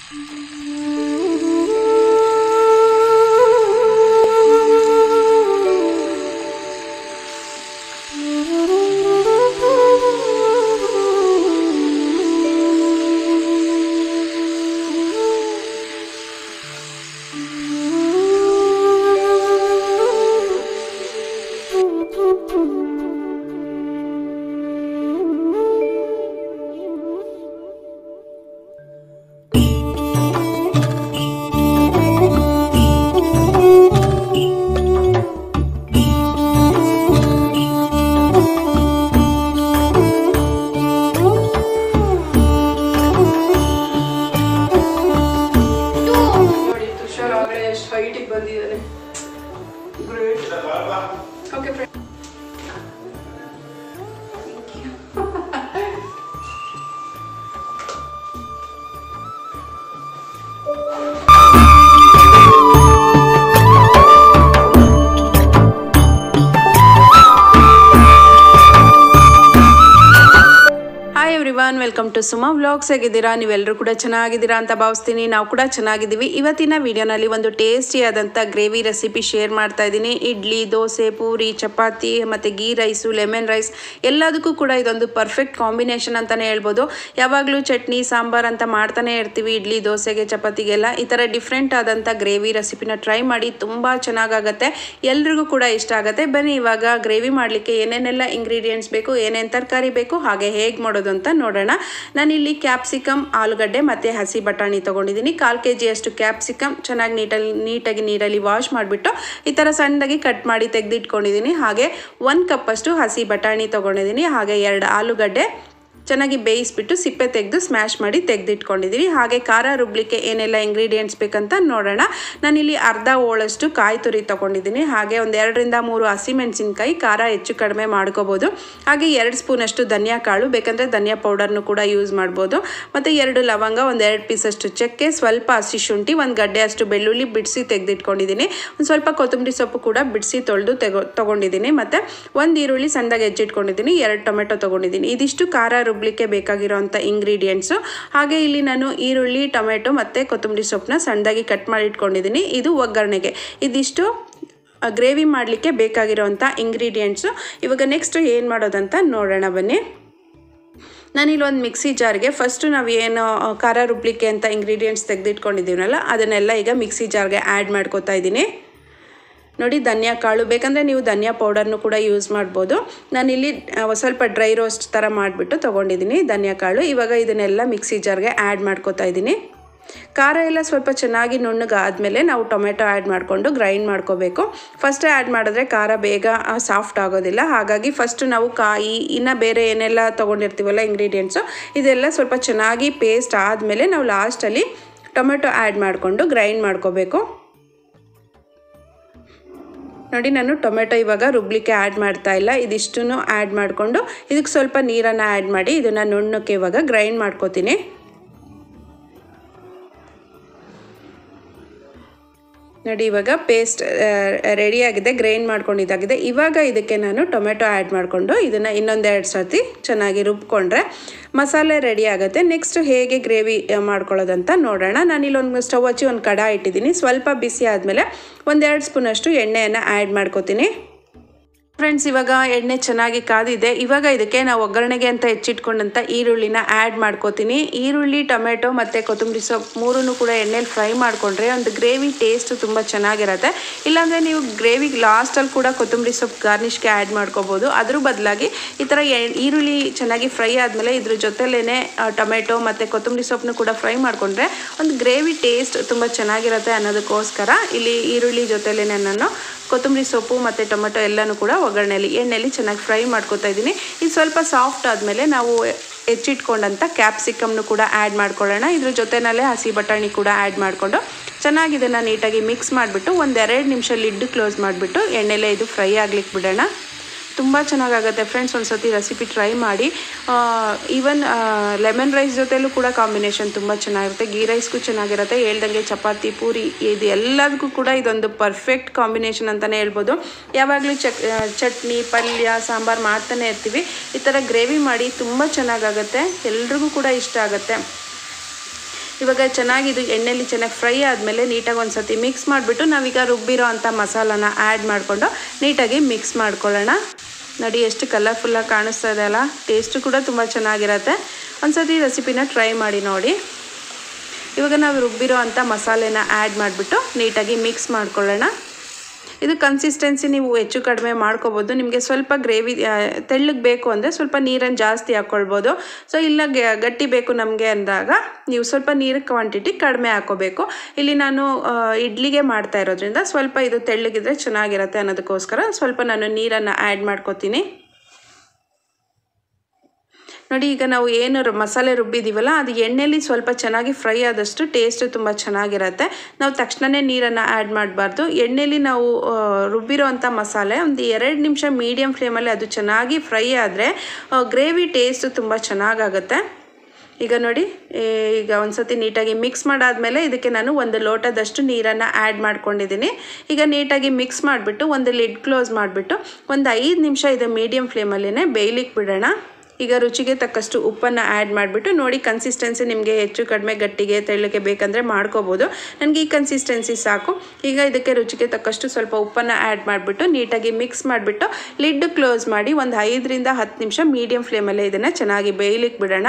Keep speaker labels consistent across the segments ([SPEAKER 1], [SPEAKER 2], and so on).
[SPEAKER 1] ನೋಡಿ ತುಷಾರ್ ಆಗಲೇ ಎಷ್ಟು ಹೈಟಿಗೆ ಬಂದಿದ್ದಾನೆ great okay friend hi everyone welcome to Suma vlogs ಹೇಗಿದ್ದೀರಾ ನೀವೆಲ್ಲರೂ ಕೂಡ ಚೆನ್ನಾಗಿದ್ದೀರಾ ಅಂತ ಭಾವಿಸ್ತೀನಿ ನಾವು ಕೂಡ ಚೆನ್ನಾಗಿದ್ದೀವಿ ಇವತ್ತಿನ ವಿಡಿಯೋನಲ್ಲಿ ಒಂದು ಟೇಸ್ಟಿಯಾದಂಥ ಗ್ರೇವಿ ರೆಸಿಪಿ ಶೇರ್ ಮಾಡ್ತಾ ಇದ್ದೀನಿ ಇಡ್ಲಿ ದೋಸೆ ಪೂರಿ ಚಪಾತಿ ಮತ್ತು ಗೀ ರೈಸು ಲೆಮನ್ ರೈಸ್ ಎಲ್ಲದಕ್ಕೂ ಕೂಡ ಇದೊಂದು ಪರ್ಫೆಕ್ಟ್ ಕಾಂಬಿನೇಷನ್ ಅಂತಲೇ ಹೇಳ್ಬೋದು ಯಾವಾಗಲೂ ಚಟ್ನಿ ಸಾಂಬಾರ್ ಅಂತ ಮಾಡ್ತಾನೆ ಇರ್ತೀವಿ ಇಡ್ಲಿ ದೋಸೆಗೆ ಚಪಾತಿಗೆಲ್ಲ ಈ ಥರ ಡಿಫ್ರೆಂಟ್ ಆದಂಥ ಗ್ರೇವಿ ರೆಸಿಪಿನ ಟ್ರೈ ಮಾಡಿ ತುಂಬ ಚೆನ್ನಾಗಾಗತ್ತೆ ಎಲ್ರಿಗೂ ಕೂಡ ಇಷ್ಟ ಆಗುತ್ತೆ ಬನ್ನಿ ಇವಾಗ ಗ್ರೇವಿ ಮಾಡಲಿಕ್ಕೆ ಏನೇನೆಲ್ಲ ಇಂಗ್ರೀಡಿಯೆಂಟ್ಸ್ ಬೇಕು ಏನೇನು ತರಕಾರಿ ಬೇಕು ಹಾಗೆ ಹೇಗೆ ಮಾಡೋದು ಅಂತ ನೋಡೋಣ ನಾನಿಲ್ಲಿ ಕ್ಯಾಪ್ಸಿಕಮ್ ಆಲೂಗಡ್ಡೆ ಮತ್ತು ಹಸಿ ಬಟಾಣಿ ತೊಗೊಂಡಿದ್ದೀನಿ ಕಾಲು ಕೆ ಜಿಯಷ್ಟು ಕ್ಯಾಪ್ಸಿಕಮ್ ಚೆನ್ನಾಗಿ ನೀಟಲ್ಲಿ ನೀಟಾಗಿ ನೀರಲ್ಲಿ ವಾಶ್ ಮಾಡಿಬಿಟ್ಟು ಈ ಥರ ಸಣ್ಣದಾಗಿ ಕಟ್ ಮಾಡಿ ತೆಗೆದಿಟ್ಕೊಂಡಿದ್ದೀನಿ ಹಾಗೆ ಒಂದು ಕಪ್ಪಷ್ಟು ಹಸಿ ಬಟಾಣಿ ತೊಗೊಂಡಿದ್ದೀನಿ ಹಾಗೆ ಎರಡು ಆಲೂಗಡ್ಡೆ ಚೆನ್ನಾಗಿ ಬೇಯಿಸ್ಬಿಟ್ಟು ಸಿಪ್ಪೆ ತೆಗೆದು ಸ್ಮ್ಯಾಶ್ ಮಾಡಿ ತೆಗೆದಿಟ್ಕೊಂಡಿದ್ದೀನಿ ಹಾಗೆ ಖಾರ ರುಬ್ಲಿಕ್ಕೆ ಏನೆಲ್ಲ ಇಂಗ್ರೀಡಿಯೆಂಟ್ಸ್ ಬೇಕಂತ ನೋಡೋಣ ನಾನಿಲ್ಲಿ ಅರ್ಧ ಓಳಷ್ಟು ಕಾಯಿ ತುರಿ ತೊಗೊಂಡಿದ್ದೀನಿ ಹಾಗೆ ಒಂದು ಎರಡರಿಂದ ಮೂರು ಹಸಿಮೆಣಸಿನ್ಕಾಯಿ ಖಾರ ಹೆಚ್ಚು ಕಡಿಮೆ ಮಾಡ್ಕೋಬೋದು ಹಾಗೆ ಎರಡು ಸ್ಪೂನಷ್ಟು ಧನಿಯಾ ಕಾಳು ಬೇಕಂದರೆ ಧನಿಯಾ ಪೌಡರ್ನು ಕೂಡ ಯೂಸ್ ಮಾಡ್ಬೋದು ಮತ್ತು ಎರಡು ಲವಂಗ ಒಂದು ಎರಡು ಪೀಸಷ್ಟು ಚಕ್ಕೆ ಸ್ವಲ್ಪ ಹಸಿ ಶುಂಠಿ ಒಂದು ಗಡ್ಡೆ ಅಷ್ಟು ಬೆಳ್ಳುಳ್ಳಿ ಬಿಡಿಸಿ ತೆಗೆದಿಟ್ಕೊಂಡಿದ್ದೀನಿ ಒಂದು ಸ್ವಲ್ಪ ಕೊತ್ತಂಬರಿ ಸೊಪ್ಪು ಕೂಡ ಬಿಡಿಸಿ ತೊಳೆದು ತೆಗೊ ತೊಗೊಂಡಿದ್ದೀನಿ ಮತ್ತು ಒಂದು ಈರುಳ್ಳಿ ಸಣ್ಣದಾಗಿ ಹೆಚ್ಚಿಟ್ಕೊಂಡಿದ್ದೀನಿ ಎರಡು ಟೊಮೆಟೊ ತೊಗೊಂಡಿದ್ದೀನಿ ಇದಿಷ್ಟು ಖಾರ ರುಬ್ಲಿಕ್ಕೆ ಬೇಕಾಗಿರೋಂಥ ಇಂಗ್ರೀಡಿಯೆಂಟ್ಸು ಹಾಗೆ ಇಲ್ಲಿ ನಾನು ಈರುಳ್ಳಿ ಟೊಮೆಟೊ ಮತ್ತು ಕೊತ್ತಂಬರಿ ಸೊಪ್ಪನ್ನ ಸಣ್ಣದಾಗಿ ಕಟ್ ಮಾಡಿ ಇಟ್ಕೊಂಡಿದ್ದೀನಿ ಇದು ಒಗ್ಗರಣೆಗೆ ಇದಿಷ್ಟು ಗ್ರೇವಿ ಮಾಡಲಿಕ್ಕೆ ಬೇಕಾಗಿರೋವಂಥ ಇಂಗ್ರೀಡಿಯೆಂಟ್ಸು ಇವಾಗ ನೆಕ್ಸ್ಟ್ ಏನು ಮಾಡೋದಂತ ನೋಡೋಣ ಬನ್ನಿ ನಾನಿಲ್ಲಿ ಒಂದು ಮಿಕ್ಸಿ ಜಾರ್ಗೆ ಫಸ್ಟು ನಾವು ಏನು ಖಾರ ರುಬ್ಲಿಕ್ಕೆ ಅಂತ ಇಂಗ್ರೀಡಿಯೆಂಟ್ಸ್ ತೆಗೆದಿಟ್ಕೊಂಡಿದ್ದೀವಲ್ಲ ಅದನ್ನೆಲ್ಲ ಈಗ ಮಿಕ್ಸಿ ಜಾರ್ಗೆ ಆ್ಯಡ್ ಮಾಡ್ಕೋತಾ ಇದ್ದೀನಿ ನೋಡಿ ಧನಿಯಾ ಕಾಳು ಬೇಕಂದರೆ ನೀವು ಧನಿಯಾ ಪೌಡರ್ನು ಕೂಡ ಯೂಸ್ ಮಾಡ್ಬೋದು ನಾನಿಲ್ಲಿ ಆ, ಸ್ವಲ್ಪ ಡ್ರೈ ರೋಸ್ಟ್ ಥರ ಮಾಡಿಬಿಟ್ಟು ತೊಗೊಂಡಿದ್ದೀನಿ ಧನಿಯಾ ಕಾಳು ಇವಾಗ ಇದನ್ನೆಲ್ಲ ಮಿಕ್ಸಿ ಜಾರ್ಗೆ ಆ್ಯಡ್ ಮಾಡ್ಕೋತಾ ಇದ್ದೀನಿ ಖಾರ ಎಲ್ಲ ಸ್ವಲ್ಪ ಚೆನ್ನಾಗಿ ನುಣ್ಣಗಾದ್ಮೇಲೆ ನಾವು ಟೊಮೆಟೊ ಆ್ಯಡ್ ಮಾಡಿಕೊಂಡು ಗ್ರೈಂಡ್ ಮಾಡ್ಕೋಬೇಕು ಫಸ್ಟ್ ಆ್ಯಡ್ ಮಾಡಿದ್ರೆ ಖಾರ ಬೇಗ ಸಾಫ್ಟ್ ಆಗೋದಿಲ್ಲ ಹಾಗಾಗಿ ಫಸ್ಟ್ ನಾವು ಕಾಯಿ ಇನ್ನು ಬೇರೆ ಏನೆಲ್ಲ ತೊಗೊಂಡಿರ್ತೀವಲ್ಲ ಇಂಗ್ರೀಡಿಯೆಂಟ್ಸು ಇದೆಲ್ಲ ಸ್ವಲ್ಪ ಚೆನ್ನಾಗಿ ಪೇಸ್ಟ್ ಆದಮೇಲೆ ನಾವು ಲಾಸ್ಟಲ್ಲಿ ಟೊಮೆಟೊ ಆ್ಯಡ್ ಮಾಡಿಕೊಂಡು ಗ್ರೈಂಡ್ ಮಾಡ್ಕೋಬೇಕು ನೋಡಿ ನಾನು ಟೊಮೆಟೊ ಇವಾಗ ರುಬ್ಲಿಕ್ಕೆ ಆ್ಯಡ್ ಮಾಡ್ತಾ ಇಲ್ಲ ಇದಿಷ್ಟು ಆ್ಯಡ್ ಮಾಡಿಕೊಂಡು ಇದಕ್ಕೆ ಸ್ವಲ್ಪ ನೀರನ್ನು ಆ್ಯಡ್ ಮಾಡಿ ಇದನ್ನು ನುಣ್ಣಕ್ಕೆ ಇವಾಗ ಗ್ರೈಂಡ್ ಮಾಡ್ಕೋತೀನಿ ನೋಡಿ ಇವಾಗ ಪೇಸ್ಟ್ ರೆಡಿಯಾಗಿದೆ ಗ್ರೈಂಡ್ ಮಾಡ್ಕೊಂಡಿದ್ದಾಗಿದೆ ಇವಾಗ ಇದಕ್ಕೆ ನಾನು ಟೊಮೆಟೊ ಆ್ಯಡ್ ಮಾಡಿಕೊಂಡು ಇದನ್ನು ಇನ್ನೊಂದೆರಡು ಸರ್ತಿ ಚೆನ್ನಾಗಿ ರುಬ್ಕೊಂಡ್ರೆ ಮಸಾಲೆ ರೆಡಿ ಆಗುತ್ತೆ ನೆಕ್ಸ್ಟ್ ಹೇಗೆ ಗ್ರೇವಿ ಮಾಡ್ಕೊಳ್ಳೋದಂತ ನೋಡೋಣ ನಾನು ಇಲ್ಲೊಂದು ಸ್ಟವ್ ಹಚ್ಚಿ ಒಂದು ಕಡ ಇಟ್ಟಿದ್ದೀನಿ ಸ್ವಲ್ಪ ಬಿಸಿ ಆದಮೇಲೆ ಒಂದೆರಡು ಸ್ಪೂನಷ್ಟು ಎಣ್ಣೆಯನ್ನು ಆ್ಯಡ್ ಮಾಡ್ಕೋತೀನಿ ಫ್ರೆಂಡ್ಸ್ ಇವಾಗ ಎಣ್ಣೆ ಚೆನ್ನಾಗಿ ಕಾದಿದೆ ಇವಾಗ ಇದಕ್ಕೆ ನಾವು ಒಗ್ಗರಣೆಗೆ ಅಂತ ಹೆಚ್ಚಿಟ್ಕೊಂಡಂಥ ಈರುಳ್ಳಿನ ಆ್ಯಡ್ ಮಾಡ್ಕೋತೀನಿ ಈರುಳ್ಳಿ ಟೊಮೆಟೊ ಮತ್ತು ಕೊತ್ತಂಬರಿ ಸೊಪ್ಪು ಮೂರೂ ಕೂಡ ಎಣ್ಣೆಲಿ ಫ್ರೈ ಮಾಡಿಕೊಂಡ್ರೆ ಒಂದು ಗ್ರೇವಿ ಟೇಸ್ಟ್ ತುಂಬ ಚೆನ್ನಾಗಿರುತ್ತೆ ಇಲ್ಲಾಂದರೆ ನೀವು ಗ್ರೇವಿಗೆ ಲಾಸ್ಟಲ್ಲಿ ಕೂಡ ಕೊತ್ತಂಬರಿ ಸೊಪ್ಪು ಗಾರ್ನಿಷ್ಗೆ ಆ್ಯಡ್ ಮಾಡ್ಕೋಬೋದು ಅದ್ರ ಬದಲಾಗಿ ಈ ಥರ ಎ- ಈರುಳ್ಳಿ ಚೆನ್ನಾಗಿ ಫ್ರೈ ಆದಮೇಲೆ ಇದ್ರ ಜೊತೆಲೇ ಟೊಮೆಟೊ ಮತ್ತು ಕೊತ್ತಂಬರಿ ಸೊಪ್ಪನ್ನು ಕೂಡ ಫ್ರೈ ಮಾಡಿಕೊಂಡ್ರೆ ಒಂದು ಗ್ರೇವಿ ಟೇಸ್ಟ್ ತುಂಬ ಚೆನ್ನಾಗಿರುತ್ತೆ ಅನ್ನೋದಕ್ಕೋಸ್ಕರ ಇಲ್ಲಿ ಈರುಳ್ಳಿ ಜೊತೆಲೇ ನಾನು ಕೊತ್ತಂಬರಿ ಸೊಪ್ಪು ಮತ್ತು ಟೊಮೆಟೊ ಎಲ್ಲನೂ ಕೂಡ ಒಗ್ಗರಣೆಯಲ್ಲಿ ಎಣ್ಣೆಯಲ್ಲಿ ಚೆನ್ನಾಗಿ ಫ್ರೈ ಮಾಡ್ಕೊತಾ ಇದ್ದೀನಿ ಇದು ಸ್ವಲ್ಪ ಸಾಫ್ಟ್ ಆದಮೇಲೆ ನಾವು ಹೆಚ್ಚಿಟ್ಕೊಂಡಂಥ ಕ್ಯಾಪ್ಸಿಕಮ್ನು ಕೂಡ ಆ್ಯಡ್ ಮಾಡ್ಕೊಳ್ಳೋಣ ಇದ್ರ ಜೊತೆನಲ್ಲೇ ಹಸಿ ಬಟಾಣಿ ಕೂಡ ಆ್ಯಡ್ ಮಾಡಿಕೊಂಡು ಚೆನ್ನಾಗಿ ಇದನ್ನು ನೀಟಾಗಿ ಮಿಕ್ಸ್ ಮಾಡಿಬಿಟ್ಟು ಒಂದೆರಡು ನಿಮಿಷ ಲಿಡ್ ಕ್ಲೋಸ್ ಮಾಡಿಬಿಟ್ಟು ಎಣ್ಣೆಲೆ ಇದು ಫ್ರೈ ಆಗ್ಲಿಕ್ಕೆ ಬಿಡೋಣ ತುಂಬ ಚೆನ್ನಾಗಾಗುತ್ತೆ ಫ್ರೆಂಡ್ಸ್ ಒಂದು ಸತಿ ರೆಸಿಪಿ ಟ್ರೈ ಮಾಡಿ ಈವನ್ ಲೆಮನ್ ರೈಸ್ ಜೊತೆಲೂ ಕೂಡ ಕಾಂಬಿನೇಷನ್ ತುಂಬ ಚೆನ್ನಾಗಿರುತ್ತೆ ಗೀ ರೈಸ್ಗೂ ಚೆನ್ನಾಗಿರುತ್ತೆ ಹೇಳ್ದಂಗೆ ಚಪಾತಿ ಪೂರಿ ಇದು ಎಲ್ಲದಕ್ಕೂ ಕೂಡ ಇದೊಂದು ಪರ್ಫೆಕ್ಟ್ ಕಾಂಬಿನೇಷನ್ ಅಂತಲೇ ಹೇಳ್ಬೋದು ಯಾವಾಗಲೂ ಚಕ್ ಆ, ಚಟ್ನಿ ಪಲ್ಯ ಸಾಂಬಾರು ಮಾಡ್ತಾನೆ ಇರ್ತೀವಿ ಈ ಥರ ಗ್ರೇವಿ ಮಾಡಿ ತುಂಬ ಚೆನ್ನಾಗಾಗುತ್ತೆ ಎಲ್ರಿಗೂ ಕೂಡ ಇಷ್ಟ ಆಗುತ್ತೆ ಇವಾಗ ಚೆನ್ನಾಗಿ ಇದು ಎಣ್ಣೆಲಿ ಚೆನ್ನಾಗಿ ಫ್ರೈ ಆದಮೇಲೆ ನೀಟಾಗಿ ಒಂದು ಸತಿ ಮಿಕ್ಸ್ ಮಾಡಿಬಿಟ್ಟು ನಾವೀಗ ರುಬ್ಬಿರೋ ಅಂಥ ಮಸಾಲಾನ ಆ್ಯಡ್ ಮಾಡಿಕೊಂಡು ನೀಟಾಗಿ ಮಿಕ್ಸ್ ಮಾಡ್ಕೊಳ್ಳೋಣ ನೋಡಿ ಎಷ್ಟು ಕಲರ್ಫುಲ್ಲಾಗಿ ಕಾಣಿಸ್ತಾ ಇದೆ ಅಲ್ಲ ಟೇಸ್ಟು ಕೂಡ ತುಂಬ ಚೆನ್ನಾಗಿರತ್ತೆ ಒಂದು ಸತಿ ರೆಸಿಪಿನ ಟ್ರೈ ಮಾಡಿ ನೋಡಿ ಇವಾಗ ನಾವು ರುಬ್ಬಿರೋ ಅಂಥ ಮಸಾಲೆನ ಆ್ಯಡ್ ಮಾಡಿಬಿಟ್ಟು ನೀಟಾಗಿ ಮಿಕ್ಸ್ ಮಾಡ್ಕೊಳ್ಳೋಣ ಇದು ಕನ್ಸಿಸ್ಟೆನ್ಸಿ ನೀವು ಹೆಚ್ಚು ಕಡಿಮೆ ಮಾಡ್ಕೋಬೋದು ನಿಮಗೆ ಸ್ವಲ್ಪ ಗ್ರೇವಿ ತೆಳ್ಳಗೆ ಬೇಕು ಅಂದರೆ ಸ್ವಲ್ಪ ನೀರನ್ನು ಜಾಸ್ತಿ ಹಾಕ್ಕೊಳ್ಬೋದು ಸೊ ಇಲ್ಲ ಗ- ಗಟ್ಟಿ ಬೇಕು ನಮಗೆ ಅಂದಾಗ ನೀವು ಸ್ವಲ್ಪ ನೀರು ಕ್ವಾಂಟಿಟಿ ಕಡಿಮೆ ಹಾಕೋಬೇಕು ಇಲ್ಲಿ ನಾನು ಆ, ಇಡ್ಲಿಗೆ ಮಾಡ್ತಾ ಇರೋದ್ರಿಂದ ಸ್ವಲ್ಪ ಇದು ತೆಳ್ಳಗಿದ್ರೆ ಚೆನ್ನಾಗಿರುತ್ತೆ ಅನ್ನೋದಕ್ಕೋಸ್ಕರ ಸ್ವಲ್ಪ ನಾನು ನೀರನ್ನು ಆ್ಯಡ್ ಮಾಡ್ಕೋತೀನಿ ನೋಡಿ ಈಗ ನಾವು ಏನು ರು- ಮಸಾಲೆ ರುಬ್ಬಿದ್ದೀವಲ್ಲ ಅದು ಎಣ್ಣೆಲಿ ಸ್ವಲ್ಪ ಚೆನ್ನಾಗಿ ಫ್ರೈ ಆದಷ್ಟು ಟೇಸ್ಟ್ ತುಂಬ ಚೆನ್ನಾಗಿರುತ್ತೆ ನಾವು ತಕ್ಷಣವೇ ನೀರನ್ನು ಆ್ಯಡ್ ಮಾಡಬಾರ್ದು ಎಣ್ಣೆಲಿ ನಾವು ಆ, ರುಬ್ಬಿರೋ ಅಂಥ ಮಸಾಲೆ ಒಂದು ಎರಡು ನಿಮಿಷ ಮೀಡಿಯಮ್ ಫ್ಲೇಮಲ್ಲಿ ಅದು ಚೆನ್ನಾಗಿ ಫ್ರೈ ಆದರೆ ಗ್ರೇವಿ ಟೇಸ್ಟ್ ತುಂಬ ಚೆನ್ನಾಗಾಗುತ್ತೆ ಈಗ ನೋಡಿ ಏ, ಈಗ ಒಂದು ಸತಿ ನೀಟಾಗಿ ಮಿಕ್ಸ್ ಮಾಡಾದ್ಮೇಲೆ ಇದಕ್ಕೆ ನಾನು ಒಂದು ಲೋಟದಷ್ಟು ನೀರನ್ನು ಆ್ಯಡ್ ಮಾಡ್ಕೊಂಡಿದ್ದೀನಿ ಈಗ ನೀಟಾಗಿ ಮಿಕ್ಸ್ ಮಾಡಿಬಿಟ್ಟು ಒಂದು ಲಿಡ್ ಕ್ಲೋಸ್ ಮಾಡಿಬಿಟ್ಟು ಒಂದು ಐದು ನಿಮಿಷ ಇದು ಮೀಡಿಯಮ್ ಫ್ಲೇಮಲ್ಲೇ ಬೇಯ್ಲಿಕ್ಕೆ ಬಿಡೋಣ ಈಗ ರುಚಿಗೆ ತಕ್ಕಷ್ಟು ಉಪ್ಪನ್ನು ಆ್ಯಡ್ ಮಾಡಿಬಿಟ್ಟು ನೋಡಿ ಕನ್ಸಿಸ್ಟೆನ್ಸಿ ನಿಮಗೆ ಹೆಚ್ಚು ಕಡಿಮೆ ಗಟ್ಟಿಗೆ ತೆಳ್ಳಗೆ ಬೇಕಂದರೆ ಮಾಡ್ಕೋಬೋದು ನನಗೆ ಈ ಕನ್ಸಿಸ್ಟೆನ್ಸಿ ಸಾಕು ಈಗ ಇದಕ್ಕೆ ರುಚಿಗೆ ತಕ್ಕಷ್ಟು ಸ್ವಲ್ಪ ಉಪ್ಪನ್ನು ಆ್ಯಡ್ ಮಾಡಿಬಿಟ್ಟು ನೀಟಾಗಿ ಮಿಕ್ಸ್ ಮಾಡಿಬಿಟ್ಟು ಲಿಡ್ ಕ್ಲೋಸ್ ಮಾಡಿ ಒಂದು ಐದರಿಂದ ಹತ್ತು ನಿಮಿಷ ಮೀಡಿಯಮ್ ಫ್ಲೇಮಲ್ಲೇ ಇದನ್ನು ಚೆನ್ನಾಗಿ ಬೇಯ್ಲಿಕ್ಕೆ ಬಿಡೋಣ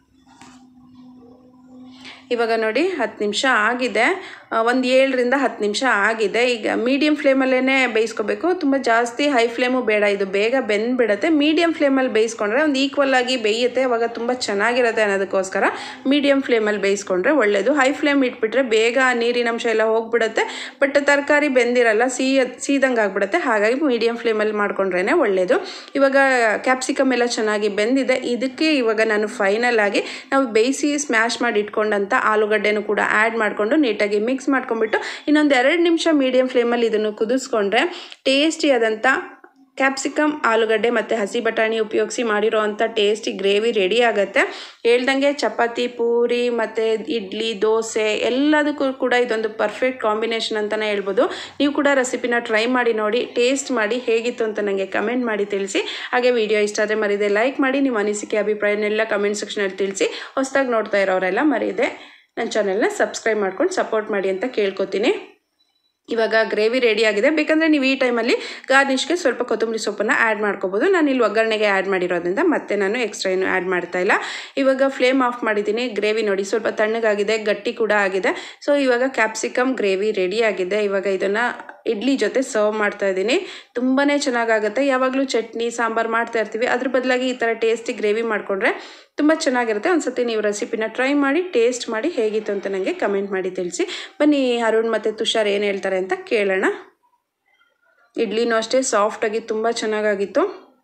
[SPEAKER 1] ಇವಾಗ ನೋಡಿ ಹತ್ತು ನಿಮಿಷ ಆಗಿದೆ ಒಂದು ಏಳರಿಂದ ಹತ್ತು ನಿಮಿಷ ಆಗಿದೆ ಈಗ ಮೀಡಿಯಮ್ ಫ್ಲೇಮಲ್ಲೇ ಬೇಯಿಸ್ಕೋಬೇಕು ತುಂಬ ಜಾಸ್ತಿ ಹೈ ಫ್ಲೇಮು ಬೇಡ ಇದು ಬೇಗ ಬೆಂದ್ಬಿಡುತ್ತೆ ಮೀಡಿಯಮ್ ಫ್ಲೇಮಲ್ಲಿ ಬೇಯಿಸ್ಕೊಂಡ್ರೆ ಒಂದು ಈಕ್ವಲ್ ಆಗಿ ಬೇಯುತ್ತೆ ಅವಾಗ ತುಂಬ ಚೆನ್ನಾಗಿರುತ್ತೆ ಅನ್ನೋದಕ್ಕೋಸ್ಕರ ಮೀಡಿಯಮ್ ಫ್ಲೇಮಲ್ಲಿ ಬೇಯಿಸ್ಕೊಂಡ್ರೆ ಒಳ್ಳೆಯದು ಹೈ ಫ್ಲೇಮ್ ಇಟ್ಬಿಟ್ರೆ ಬೇಗ ನೀರಿನಂಶ ಎಲ್ಲ ಹೋಗ್ಬಿಡುತ್ತೆ ಬಟ್ ತರಕಾರಿ ಬೆಂದಿರಲ್ಲ ಸಿಹಿ ಸೀದಂಗೆ ಆಗ್ಬಿಡುತ್ತೆ ಹಾಗಾಗಿ ಮೀಡಿಯಮ್ ಫ್ಲೇಮಲ್ಲಿ ಮಾಡ್ಕೊಂಡ್ರೇ ಒಳ್ಳೆಯದು ಇವಾಗ ಕ್ಯಾಪ್ಸಿಕಮ್ ಎಲ್ಲ ಚೆನ್ನಾಗಿ ಬೆಂದಿದೆ ಇದಕ್ಕೆ ಇವಾಗ ನಾನು ಫೈನಲ್ ಆಗಿ ನಾವು ಬೇಯಿಸಿ ಸ್ಮ್ಯಾಶ್ ಮಾಡಿ ಇಟ್ಕೊಂಡಂಥ ಆಲೂಗಡ್ಡೆನೂ ಕೂಡ ಆ್ಯಡ್ ಮಾಡಿಕೊಂಡು ನೀಟಾಗಿ ಮಿಕ್ಸ್ ಮಾಡ್ಕೊಂಡ್ಬಿಟ್ಟು ಇನ್ನೊಂದು ಎರಡು ನಿಮಿಷ ಮೀಡಿಯಮ್ ಫ್ಲೇಮಲ್ಲಿ ಇದನ್ನು ಕುದಿಸ್ಕೊಂಡ್ರೆ ಟೇಸ್ಟಿಯಾದಂಥ ಕ್ಯಾಪ್ಸಿಕಮ್ ಆಲೂಗಡ್ಡೆ ಮತ್ತು ಹಸಿ ಬಟಾಣಿ ಉಪಯೋಗಿಸಿ ಮಾಡಿರೋ ಅಂಥ ಟೇಸ್ಟಿ ಗ್ರೇವಿ ರೆಡಿ ಆಗುತ್ತೆ ಹೇಳ್ದಂಗೆ ಚಪಾತಿ ಪೂರಿ ಮತ್ತು ಇಡ್ಲಿ ದೋಸೆ ಎಲ್ಲದಕ್ಕೂ ಕೂಡ ಇದೊಂದು ಪರ್ಫೆಕ್ಟ್ ಕಾಂಬಿನೇಷನ್ ಅಂತಲೇ ಹೇಳ್ಬೋದು ನೀವು ಕೂಡ ರೆಸಿಪಿನ ಟ್ರೈ ಮಾಡಿ ನೋಡಿ ಟೇಸ್ಟ್ ಮಾಡಿ ಹೇಗಿತ್ತು ಅಂತ ನನಗೆ ಕಮೆಂಟ್ ಮಾಡಿ ತಿಳಿಸಿ ಹಾಗೆ ವಿಡಿಯೋ ಇಷ್ಟ ಆದರೆ ಮರಿದೆ ಲೈಕ್ ಮಾಡಿ ನಿಮ್ಮ ಅನಿಸಿಕೆ ಅಭಿಪ್ರಾಯನೆಲ್ಲ ಕಮೆಂಟ್ ಸೆಕ್ಷನಲ್ಲಿ ತಿಳಿಸಿ ಹೊಸ್ದಾಗಿ ನೋಡ್ತಾ ಇರೋರೆಲ್ಲ ಮರಿದೆ ನನ್ನ ಚಾನೆಲ್ನ ಸಬ್ಸ್ಕ್ರೈಬ್ ಮಾಡ್ಕೊಂಡು ಸಪೋರ್ಟ್ ಮಾಡಿ ಅಂತ ಕೇಳ್ಕೊತೀನಿ ಇವಾಗ ಗ್ರೇವಿ ರೆಡಿ ಆಗಿದೆ ಬೇಕಂದರೆ ನೀವು ಈ ಟೈಮಲ್ಲಿ ಗಾರ್ನಿಷ್ಗೆ ಸ್ವಲ್ಪ ಕೊತ್ತಂಬರಿ ಸೊಪ್ಪನ್ನು ಆ್ಯಡ್ ಮಾಡ್ಕೋಬೋದು ನಾನು ಇಲ್ಲಿ ಒಗ್ಗರಣೆಗೆ ಆ್ಯಡ್ ಮಾಡಿರೋದ್ರಿಂದ ಮತ್ತೆ ನಾನು ಎಕ್ಸ್ಟ್ರಾ ಏನು ಆ್ಯಡ್ ಮಾಡ್ತಾ ಇಲ್ಲ ಇವಾಗ ಫ್ಲೇಮ್ ಆಫ್ ಮಾಡಿದ್ದೀನಿ ಗ್ರೇವಿ ನೋಡಿ ಸ್ವಲ್ಪ ತಣ್ಣಗಾಗಿದೆ ಗಟ್ಟಿ ಕೂಡ ಆಗಿದೆ ಸೊ ಇವಾಗ ಕ್ಯಾಪ್ಸಿಕಮ್ ಗ್ರೇವಿ ರೆಡಿ ಆಗಿದೆ ಇವಾಗ ಇದನ್ನು ಇಡ್ಲಿ ಜೊತೆ ಸರ್ವ್ ಮಾಡ್ತಾ ಇದ್ದೀನಿ ತುಂಬಾ ಚೆನ್ನಾಗಾಗುತ್ತೆ ಯಾವಾಗಲೂ ಚಟ್ನಿ ಸಾಂಬಾರು ಮಾಡ್ತಾ ಇರ್ತೀವಿ ಅದ್ರ ಬದಲಾಗಿ ಈ ಥರ ಟೇಸ್ಟಿ ಗ್ರೇವಿ ಮಾಡಿಕೊಂಡ್ರೆ ತುಂಬ ಚೆನ್ನಾಗಿರುತ್ತೆ ಒಂದ್ಸತಿ ನೀವು ರೆಸಿಪಿನ ಟ್ರೈ ಮಾಡಿ ಟೇಸ್ಟ್ ಮಾಡಿ ಹೇಗಿತ್ತು ಅಂತ ನನಗೆ ಕಮೆಂಟ್ ಮಾಡಿ ತಿಳಿಸಿ ಬನ್ನಿ ಅರುಣ್ ಮತ್ತು ತುಷಾರ್ ಏನು ಹೇಳ್ತಾರೆ ಅಂತ ಕೇಳೋಣ ಇಡ್ಲಿನೂ ಅಷ್ಟೇ ಸಾಫ್ಟಾಗಿ ತುಂಬ ಚೆನ್ನಾಗಾಗಿತ್ತು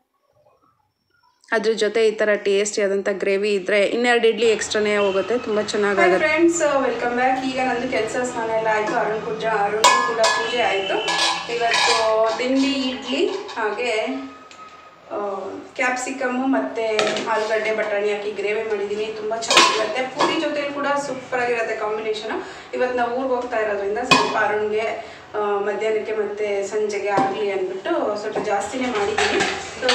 [SPEAKER 1] ಅದ್ರ ಜೊತೆ ಈ ಥರ ಟೇಸ್ಟಿ ಆದಂಥ ಗ್ರೇವಿ ಇದ್ದರೆ ಇನ್ನೆರಡು ಇಡ್ಲಿ ಎಕ್ಸ್ಟ್ರಾನೇ ಹೋಗುತ್ತೆ ತುಂಬ ಚೆನ್ನಾಗಾಗುತ್ತೆ ಫ್ರೆಂಡ್ಸ್ ವೆಲ್ಕಮ್ ಬ್ಯಾಕ್ ಈಗ ನಂದು ಕೆಲಸ ಸ್ನಾನ ಎಲ್ಲ ಆಯಿತು ಅರುಣ್ ಪೂಜಾ ಅರುಣ್ ಕೂಡ ಪೂಜೆ ಆಯಿತು ಇವತ್ತು ತಿಂಡಿ ಇಡ್ಲಿ ಹಾಗೆ ಕ್ಯಾಪ್ಸಿಕಮ್ಮು ಮತ್ತು ಆಲೂಗಡ್ಡೆ ಬಟಾಣಿ ಹಾಕಿ ಗ್ರೇವಿ ಮಾಡಿದ್ದೀನಿ ತುಂಬ ಚೆನ್ನಾಗಿರುತ್ತೆ ಪೂರಿ ಜೊತೆಲಿ ಕೂಡ ಸೂಪರಾಗಿರುತ್ತೆ ಕಾಂಬಿನೇಷನು ಇವತ್ತು ನಾವು ಊರಿಗೆ ಹೋಗ್ತಾ ಇರೋದ್ರಿಂದ ಸ್ವಲ್ಪ ಅರುಣ್ಗೆ ಆ, ಮಧ್ಯಾಹ್ನಕ್ಕೆ ಮತ್ತು ಸಂಜೆಗೆ ಆಗಲಿ ಅಂದ್ಬಿಟ್ಟು ಸ್ವಲ್ಪ ಜಾಸ್ತಿನೇ ಮಾಡಿದ್ದೀನಿ ಸೊ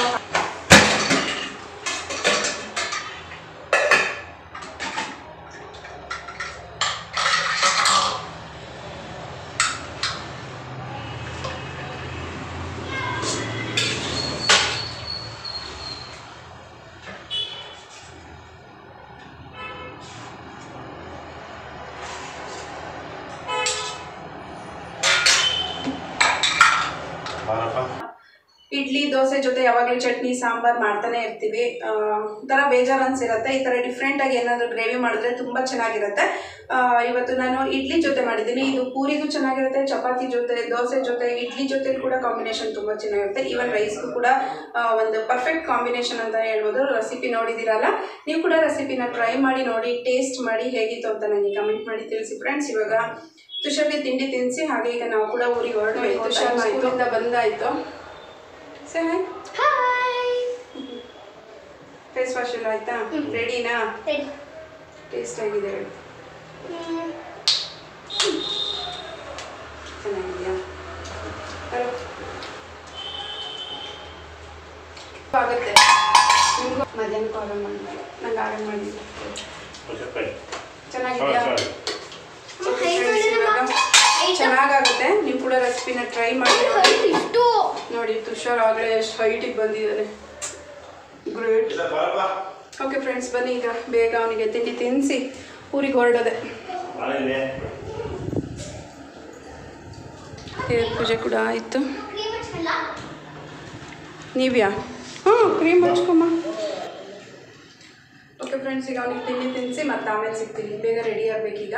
[SPEAKER 2] ಬಾರಪ್ಪ
[SPEAKER 1] ಇಡ್ಲಿ ದೋಸೆ ಜೊತೆ ಯಾವಾಗಲೂ ಚಟ್ನಿ ಸಾಂಬಾರ್ ಮಾಡ್ತಾನೆ ಇರ್ತೀವಿ ಆ, ಒಂಥರ ಬೇಜಾರು ಅನ್ಸಿರುತ್ತೆ ಈ ಥರ ಡಿಫ್ರೆಂಟ್ ಆಗಿ ಏನಾದರೂ ಗ್ರೇವಿ ಮಾಡಿದ್ರೆ ತುಂಬ ಚೆನ್ನಾಗಿರುತ್ತೆ ಆ, ಇವತ್ತು ನಾನು ಇಡ್ಲಿ ಜೊತೆ ಮಾಡಿದ್ದೀನಿ ಇದು ಪೂರಿಗೂ ಚೆನ್ನಾಗಿರುತ್ತೆ ಚಪಾತಿ ಜೊತೆ ದೋಸೆ ಜೊತೆ ಇಡ್ಲಿ ಜೊತೆ ಕೂಡ ಕಾಂಬಿನೇಷನ್ ತುಂಬ ಚೆನ್ನಾಗಿರುತ್ತೆ ಈವನ್ ರೈಸ್ಗೂ ಕೂಡ ಆ, ಒಂದು ಪರ್ಫೆಕ್ಟ್ ಕಾಂಬಿನೇಷನ್ ಅಂತ ಹೇಳ್ಬೋದು ರೆಸಿಪಿ ನೋಡಿದಿರಲ್ಲ ನೀವು ಕೂಡ ರೆಸಿಪಿನ ಟ್ರೈ ಮಾಡಿ ನೋಡಿ ಟೇಸ್ಟ್ ಮಾಡಿ ಹೇಗಿತ್ತು ಅಂತ ನನಗೆ ಕಮೆಂಟ್ ಮಾಡಿ ತಿಳಿಸಿ ಫ್ರೆಂಡ್ಸ್ ಇವಾಗ ತುಷಾರ್ಗೆ ತಿಂಡಿ ತಿನ್ನಿಸಿ ಹಾಗೆ ಈಗ ನಾವು ಕೂಡ ಊರಿಗೆ ಹೊರಡಬೇಕು ತುಷಾರ್ ಸ್ಕೂಲಿಂದ ಬಂದಾಯಿತು ಸೇ ಹಾಯ್ ಫೇಸ್ ವಾಶ್ ಎಲ್ಲ ಆಯ್ತಾ ರೆಡಿನಾ ಟೇಸ್ಟ್ ಆಗಿದೆ ಹೇಳು ಚೆನ್ನಾಗಿದೆಯಾ ಬರೋ. ಆಗುತ್ತೆ ನಿಮಗೂ ಮಧ್ಯಾಹ್ನಕ್ಕೆ ಆರ್ಡರ್ ಮಾಡಿದ್ಮೇಲೆ ನಂಗೆ ಆರ್ಡರ್ ಮಾಡಿದ್ದೆ
[SPEAKER 2] ಸ್ವಲ್ಪ
[SPEAKER 1] ಚೆನ್ನಾಗಿದೆಯಾ
[SPEAKER 2] ಸಾಕು,
[SPEAKER 1] ರೆಸಿಪಿನ ಟ್ರೈ ಮಾಡಿ
[SPEAKER 3] ಇಷ್ಟು
[SPEAKER 1] ನೋಡಿ ತುಷಾರ್ ಆಗಲೇ ಎಷ್ಟು ಹೈಟಿಗೆ ಬಂದಿದ್ದಾನೆ ಗ್ರೇಟ್
[SPEAKER 2] ಇಲ್ಲ ಬಾರಪ್ಪ
[SPEAKER 1] ಓಕೆ ಫ್ರೆಂಡ್ಸ್ ಬನ್ನಿ ಈಗ ಬೇಗ ಅವನಿಗೆ ತಿಂಡಿ ತಿನ್ನಿಸಿ ಊರಿಗೆ ಹೊರಡೋದೆ
[SPEAKER 2] ಮನೇಲಿ
[SPEAKER 1] ದೇವ್ರ ಪೂಜೆ ಕೂಡ ಆಯಿತು
[SPEAKER 3] ಕ್ರೀಮ್ ಹಚ್ಚಲ್ಲ
[SPEAKER 1] ನೀವ್ಯಾ ಹಾಂ ಕ್ರೀಮ್ ಹಚ್ಕೊಮ್ಮ ಓಕೆ ಫ್ರೆಂಡ್ಸ್ ಈಗ ಅವನಿಗೆ ತಿಂಡಿ ತಿನ್ನಿಸಿ ಮತ್ತೆ ಆಮೇಲೆ ಸಿಗ್ತೀನಿ ಬೇಗ ರೆಡಿ ಆಗಬೇಕೀಗ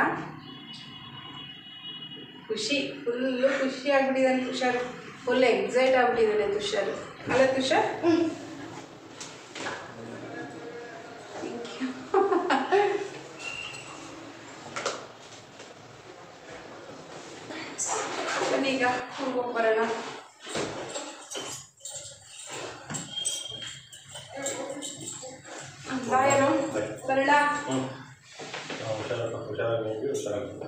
[SPEAKER 1] ಖುಷಿ ಫುಲ್ಲು ಖುಷಿ ಆಗ್ಬಿಟ್ಟಿದ್ದಾನೆ ತುಷಾರ್ ಫುಲ್ ಎಕ್ಸೈಟ್ ಆಗ್ಬಿಟ್ಟಿದ್ದಾನೆ ತುಷಾರ್ ಅಲ್ಲ ತುಷಾರ್ Thank you. ಬನ್ನಿ ಈಗ ಹೋಗಿ ಬರೋಣ ಬಾಯನು ಬರಡ
[SPEAKER 2] ಹ್ಞೂ ಹುಷಾರಪ್ಪ ಹುಷಾರಾಗಿ ಹೋಗಿ ಹುಷಾರಾಗಿ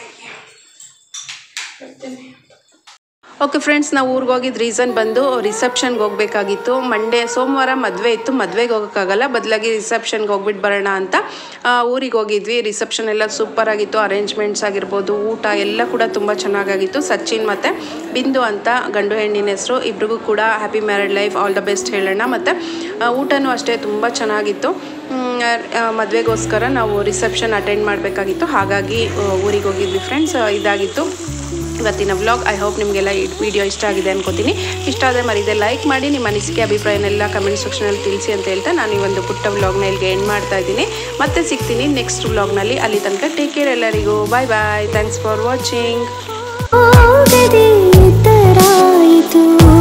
[SPEAKER 1] ಬರ್ತೀನಿ ಓಕೆ ಫ್ರೆಂಡ್ಸ್ ನಾವು ಊರಿಗೆ ಹೋಗಿದ್ದು ರೀಸನ್ ಬಂದು ರಿಸೆಪ್ಷನ್ಗೆ ಹೋಗಬೇಕಾಗಿತ್ತು ಮಂಡೇ ಸೋಮವಾರ ಮದುವೆ ಇತ್ತು ಮದುವೆಗೆ ಹೋಗೋಕ್ಕಾಗಲ್ಲ ಬದಲಾಗಿ ರಿಸೆಪ್ಷನ್ಗೆ ಹೋಗ್ಬಿಟ್ಟು ಬರೋಣ ಅಂತ ಊರಿಗೆ ಹೋಗಿದ್ವಿ ರಿಸೆಪ್ಷನ್ ಎಲ್ಲ ಸೂಪರ್ ಆಗಿತ್ತು ಅರೇಂಜ್ಮೆಂಟ್ಸ್ ಆಗಿರ್ಬೋದು ಊಟ ಎಲ್ಲ ಕೂಡ ತುಂಬ ಚೆನ್ನಾಗಾಗಿತ್ತು ಸಚಿನ್ ಮತ್ತು ಬಿಂದು ಅಂತ ಗಂಡು ಹೆಣ್ಣಿನ ಹೆಸರು ಇಬ್ರಿಗೂ ಕೂಡ happy married life all the best ಹೇಳೋಣ ಮತ್ತು ಊಟನೂ ಅಷ್ಟೇ ತುಂಬ ಚೆನ್ನಾಗಿತ್ತು ಮದುವೆಗೋಸ್ಕರ ನಾವು ರಿಸೆಪ್ಷನ್ ಅಟೆಂಡ್ ಮಾಡಬೇಕಾಗಿತ್ತು ಹಾಗಾಗಿ ಊರಿಗೆ ಹೋಗಿದ್ವಿ ಫ್ರೆಂಡ್ಸ್ ಇದಾಗಿತ್ತು ಇವತ್ತಿನ ವ್ಲಾಗ್ ಐ ಹೋಪ್ ನಿಮಗೆಲ್ಲ ಈ ವಿಡಿಯೋ ಇಷ್ಟ ಆಗಿದೆ ಅನ್ಕೋತೀನಿ ಇಷ್ಟ ಆದರೆ ಮರಿದೆ ಲೈಕ್ ಮಾಡಿ ನಿಮ್ಮ ಅನಿಸಿಕೆ ಅಭಿಪ್ರಾಯನೆಲ್ಲ ಕಮೆಂಟ್ ಸೆಕ್ಷನಲ್ಲಿ ತಿಳಿಸಿ ಅಂತ ಹೇಳ್ತಾ ನಾನು ಈ ಒಂದು ಪುಟ್ಟ ವ್ಲಾಗ್ನ ಇಲ್ಲಿಗೆ ಎಂಡ್ ಮಾಡ್ತಾ ಇದ್ದೀನಿ ಮತ್ತೆ ಸಿಗ್ತೀನಿ ನೆಕ್ಸ್ಟ್ ವ್ಲಾಗ್ನಲ್ಲಿ ಅಲ್ಲಿ ತನಕ ಟೇಕ್ ಕೇರ್ ಎಲ್ಲರಿಗೂ bye bye thanks for watching
[SPEAKER 3] ಹೋಗದೆ ತರಾಯಿತು